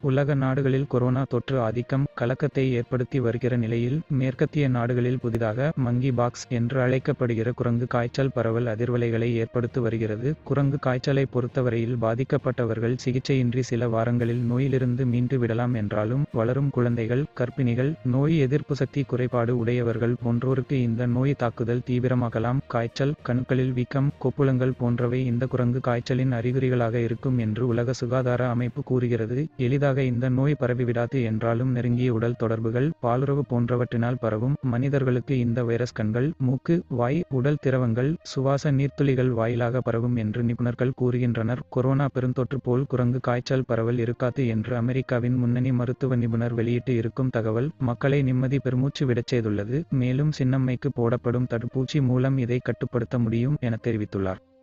உலக நாடுகளில் கொரோனா தொற்று ஆதிக்கம் கலக்கத்தை ஏற்படுத்தி வருகிற நிலையில் மேற்கத்திய நாடுகளில் புதிதாக மங்கி பாக்ஸ் என்று அழைக்கப்படுகிற குரங்கு காய்ச்சல் பரவல் அதிர்வலைகளை ஏற்படுத்தி வருகிறது குரங்கு காய்ச்சலை பொறுத்தவரையில் பாதிக்கப்பட்டவர்கள் சிகிச்சையின்றி சில வாரங்களில் நோயிலிருந்து மீண்டு விடலாம் என்றாலும் வளரும் குழந்தைகள் கர்ப்பிணிகள் நோய் எதிர்ப்பு சக்தி குறைபாடு உடையவர்கள் போன்றோருக்கு இந்த நோய் தாக்குதல் தீவிரமாகலாம் காய்ச்சல் கணுக்களில் வீக்கம் கொப்புளங்கள் போன்றவை இந்த குரங்கு காய்ச்சலின் அறிகுறிகளாக இருக்கும் என்று உலக சுகாதார அமைப்பு கூறுகிறது எளிதாக இந்த நோய் பரவிவிடாது என்றாலும் நெருங்கிய உடல் தொடர்புகள் பாலுறவு போன்றவற்றினால் பரவும் மனிதர்களுக்கு இந்த வைரஸ் கண்கள் மூக்கு வாய் உடல் திரவங்கள் சுவாச நீர்த்துளிகள் வாயிலாக பரவும் என்று நிபுணர்கள் கூறுகின்றனர் கொரோனா பெருந்தொற்று போல் குரங்கு காய்ச்சல் பரவல் இருக்காது என்று அமெரிக்காவின் முன்னணி மருத்துவ நிபுணர் வெளியிட்டு இருக்கும் தகவல் மக்களை நிம்மதி பெருமூச்சு விடச் செய்துள்ளது மேலும் சின்னம்மைக்கு போடப்படும் தடுப்பூசி மூலம் இதை கட்டுப்படுத்த முடியும் என தெரிவித்துள்ளார்